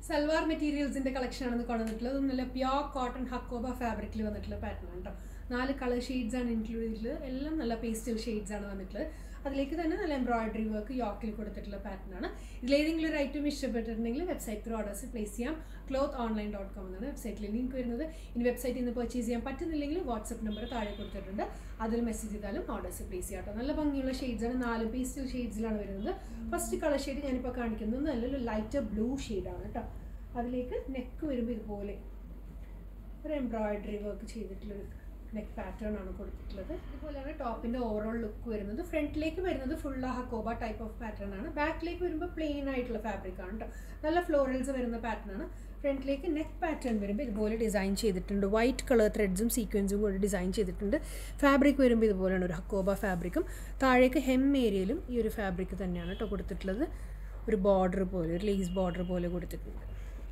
salwar മെറ്റീരിയൽസിന്റെ collection ആണെന്ന് കൊണ്ടുവന്നിട്ടുള്ളത് ഇത് നല്ല പ്യോർ കോട്ടൺ ഹക്കോബ ഫാബ്രിക്കിൽ വന്നിട്ടുള്ള പാറ്റേൺ ആണ് കേട്ടോ നാല് കളർ ഷെയ്ഡ്സ് ആണ് ഇൻക്ലൂഡ് ചെയ്തിട്ടുള്ളത് എല്ലാം നല്ല പേസ്റ്റൽ ഷെയ്ഡ്സ് ആണ് വന്നിട്ടുള്ളത് അതിലേക്ക് തന്നെ നല്ല എംബ്രോയിഡറി വർക്ക് യോക്കിൽ കൊടുത്തിട്ടുള്ള പാറ്റേൺ ആണ് ഇതിലേതെങ്കിലും ഒരു ഐറ്റം ഇഷ്ടപ്പെട്ടിട്ടുണ്ടെങ്കിൽ വെബ്സൈറ്റ് ത്രൂ ഓർഡേഴ്സ് പ്ലേസ് ചെയ്യാം ക്ലോത്ത് ഓൺലൈൻ ഡോട്ട് കോം എന്നാണ് വെബ്സൈറ്റിൽ ലിങ്ക് വരുന്നത് ഇനി വെബ്സൈറ്റിൽ നിന്ന് പർച്ചേസ് ചെയ്യാൻ പറ്റുന്നില്ലെങ്കിൽ വാട്സപ്പ് നമ്പർ താഴെ കൊടുത്തിട്ടുണ്ട് അതിൽ മെസ്സേജ് ചെയ്താലും ഓർഡേഴ്സ് പ്ലേസ് ചെയ്യാം കേട്ടോ നല്ല ഭംഗിയുള്ള ഷെയ്ഡ്സ് ആണ് നാല് പേസ്റ്റൽ ഷെയ്ഡ്സിലാണ് വരുന്നത് ഫസ്റ്റ് കളർ ഷെയ്ഡ് ഞാനിപ്പോൾ കാണിക്കുന്നത് നല്ലൊരു ലൈറ്റർ ബ്ലൂ ഷെയ്ഡാണ് കേട്ടോ അതിലേക്ക് നെക്ക് വരുമ്പോൾ ഇതുപോലെ ഒരു എംബ്രോയിഡറി വർക്ക് ചെയ്തിട്ടുള്ളൊരു നെക്ക് പാറ്റേൺ ആണ് കൊടുത്തിട്ടുള്ളത് ഇതുപോലെയാണ് ടോപ്പിന്റെ ഓവറോൾ ലുക്ക് വരുന്നത് ഫ്രണ്ടിലേക്ക് വരുന്നത് full hakoba type of pattern ആണ് ബാക്കിലേക്ക് വരുമ്പോൾ പ്ലെയിൻ ആയിട്ടുള്ള ഫാബ്രിക് ആണ് കേട്ടോ നല്ല ഫ്ലോറൽസ് വരുന്ന പാറ്റേൺ ആണ് ഫ്രണ്ടിലേക്ക് നെക്ക് പാറ്റേൺ വരുമ്പോൾ ഇതുപോലെ ഡിസൈൻ ചെയ്തിട്ടുണ്ട് വൈറ്റ് കളർ ത്രെഡ്സും സീക്വൻസും കൂടി ഡിസൈൻ ചെയ്തിട്ടുണ്ട് ഫാബ്രിക് വരുമ്പോൾ ഇതുപോലെയാണ് ഒരു ഹക്കോബ ഫാബ്രിക്കും താഴേക്ക് ഹെം ഏരിയയിലും ഈ ഒരു ഫാബ്രിക് തന്നെയാണ് കേട്ടോ കൊടുത്തിട്ടുള്ളത് ഒരു ബോർഡർ പോലെ ഒരു ലേസ് ബോർഡർ പോലെ കൊടുത്തിട്ടുണ്ട്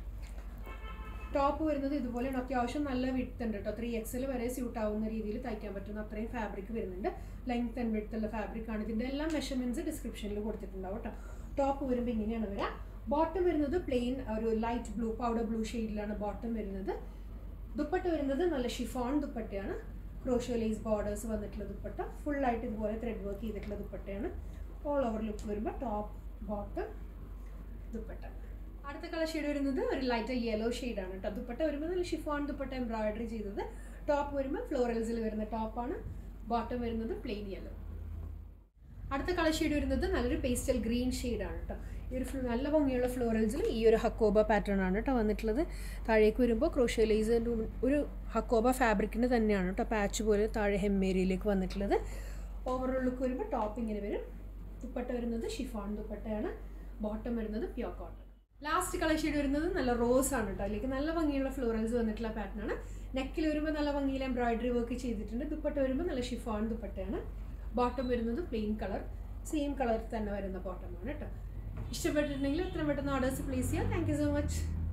ടോപ്പ് വരുന്നത് ഇതുപോലെയാണ് അത്യാവശ്യം നല്ല വിഡ്ത്ത് ഉണ്ട് കേട്ടോ ത്രീ എക്സൽ വരെ സ്യൂട്ട് ആവുന്ന രീതിയിൽ തയ്ക്കാൻ പറ്റുന്ന അത്രയും ഫാബ്രിക് വരുന്നുണ്ട് ലെങ്ത് ആൻഡ് വിഡ്ത്ത് ഉള്ള ഫാബ്രിക് ആണ് ഇതിൻ്റെ എല്ലാ മെഷർമെൻറ്റ്സ് ഡിസ്ക്രിപ്ഷനിൽ കൊടുത്തിട്ടുണ്ടാവും കേട്ടോ ടോപ്പ് വരുമ്പോൾ ഇങ്ങനെയാണ് വരിക ബോട്ടം വരുന്നത് പ്ലെയിൻ ഒരു ലൈറ്റ് ബ്ലൂ പൗഡർ ബ്ലൂ ഷെയ്ഡിലാണ് ബോട്ടം വരുന്നത് ദുപ്പട്ട വരുന്നത് നല്ല ഷിഫോൺ ദുപ്പട്ടയാണ് ക്രോഷോ ലേസ് ബോർഡേഴ്സ് വന്നിട്ടുള്ള ദുപ്പട്ട ഫുള്ളായിട്ട് ഇതുപോലെ ത്രെഡ് വർക്ക് ചെയ്തിട്ടുള്ള ദുപ്പട്ടയാണ് ഓൾ ഓവർ ലുക്ക് വരുമ്പോൾ ടോപ്പ് ബോട്ടം ദുപ്പട്ട അടുത്ത കളർ ഷെയ്ഡ് വരുന്നത് ഒരു ലൈറ്റ് യെല്ലോ ഷെയ്ഡാണ് കേട്ടോ ദുപ്പട്ട വരുമ്പോൾ നല്ല ഷിഫോൺ ദുപ്പട്ട എംബ്രോയിഡറി ചെയ്തത് ടോപ്പ് വരുമ്പോൾ ഫ്ലോറൽസിൽ വരുന്ന ടോപ്പാണ് ബോട്ടം വരുന്നത് പ്ലെയിൻ യെല്ലോ അടുത്ത കളർ ഷെയ്ഡ് വരുന്നത് നല്ലൊരു പേസ്റ്റൽ ഗ്രീൻ ഷെയ്ഡാണ് കേട്ടോ ഈ ഒരു ഫ്ലോ- നല്ല ഭംഗിയുള്ള ഫ്ലോറൽസിൽ ഈ ഒരു ഹക്കോബ പാറ്റേൺ ആണ് കേട്ടോ വന്നിട്ടുള്ളത് താഴേക്ക് വരുമ്പോൾ ക്രോഷ്യലൈസ് ഒരു ഹക്കോബ ഫാബ്രിക്കിൻ്റെ തന്നെയാണ് കേട്ടോ പാച്ച് പോലെ താഴെ ഹെമ്മേരിയിലേക്ക് വന്നിട്ടുള്ളത് ഓവറോൾ ലുക്ക് വരുമ്പോൾ ടോപ്പ് ഇങ്ങനെ വരും ദുപ്പട്ട വരുന്നത് ഷിഫോൺ ദുപ്പട്ടയാണ് ബോട്ടം വരുന്നത് pure cotton last colour shade വരുന്നത് നല്ല റോസ് ആണ് കേട്ടോ അതിലേക്ക് നല്ല ഭംഗിയുള്ള ഫ്ലോറൽസ് വന്നിട്ടുള്ള പാറ്റേൺ ആണ് നെക്കിൽ വരുമ്പോൾ നല്ല ഭംഗിയിൽ എംബ്രോയിഡറി വർക്ക് ചെയ്തിട്ടുണ്ട് ദുപ്പട്ട വരുമ്പോൾ നല്ല ഷിഫോൺ ദുപ്പട്ടയാണ് ബോട്ടം വരുന്നത് പ്ലെയിൻ കളർ സെയിം കളർ തന്നെ വരുന്ന ബോട്ടമാണ് കേട്ടോ ഇഷ്ടപ്പെട്ടിട്ടുണ്ടെങ്കിൽ എത്ര പെട്ടെന്ന് ഓർഡേഴ്സ് പ്ലേസ് ചെയ്യാം താങ്ക് യു സോ മച്ച്